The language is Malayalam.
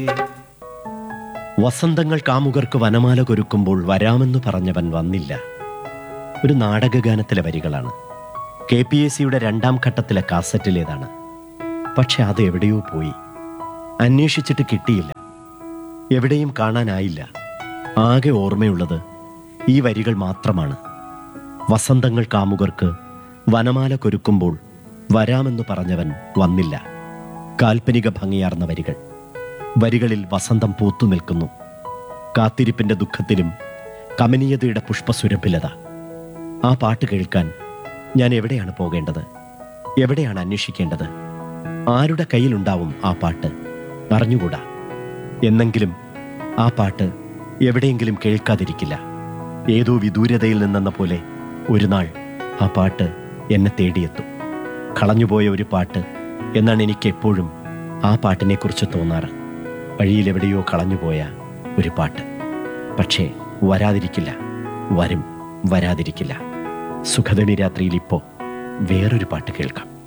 വസന്തങ്ങൾ കാമുകർക്ക് വനമാല കൊരുക്കുമ്പോൾ വരാമെന്ന് പറഞ്ഞവൻ വന്നില്ല ഒരു നാടകഗാനത്തിലെ വരികളാണ് കെ പി എസ് സിയുടെ രണ്ടാം ഘട്ടത്തിലെ കാസറ്റിലേതാണ് പക്ഷെ അത് എവിടെയോ പോയി അന്വേഷിച്ചിട്ട് കിട്ടിയില്ല എവിടെയും കാണാനായില്ല ആകെ ഓർമ്മയുള്ളത് ഈ വരികൾ മാത്രമാണ് വസന്തങ്ങൾ കാമുകർക്ക് വനമാല കൊരുക്കുമ്പോൾ വരാമെന്ന് പറഞ്ഞവൻ വന്നില്ല കാൽപ്പനിക ഭംഗിയാർന്ന വരികൾ വരികളിൽ വസന്തം പൂത്തു നിൽക്കുന്നു കാത്തിരിപ്പിന്റെ ദുഃഖത്തിലും കമനീയതയുടെ പുഷ്പസുരഭിലത ആ പാട്ട് കേൾക്കാൻ ഞാൻ എവിടെയാണ് പോകേണ്ടത് എവിടെയാണ് അന്വേഷിക്കേണ്ടത് ആരുടെ കയ്യിലുണ്ടാവും ആ പാട്ട് അറിഞ്ഞുകൂടാ എന്നെങ്കിലും ആ പാട്ട് എവിടെയെങ്കിലും കേൾക്കാതിരിക്കില്ല ഏതോ വിദൂരതയിൽ നിന്നെന്ന പോലെ ഒരു നാൾ ആ പാട്ട് എന്നെ തേടിയെത്തും കളഞ്ഞുപോയ ഒരു പാട്ട് എന്നാണ് എനിക്ക് എപ്പോഴും ആ പാട്ടിനെക്കുറിച്ച് തോന്നാറ് വഴിയിലെവിടെയോ കളഞ്ഞുപോയ ഒരു പാട്ട് പക്ഷേ വരാതിരിക്കില്ല വരും വരാതിരിക്കില്ല സുഖദണി രാത്രിയിൽ ഇപ്പോൾ വേറൊരു പാട്ട് കേൾക്കാം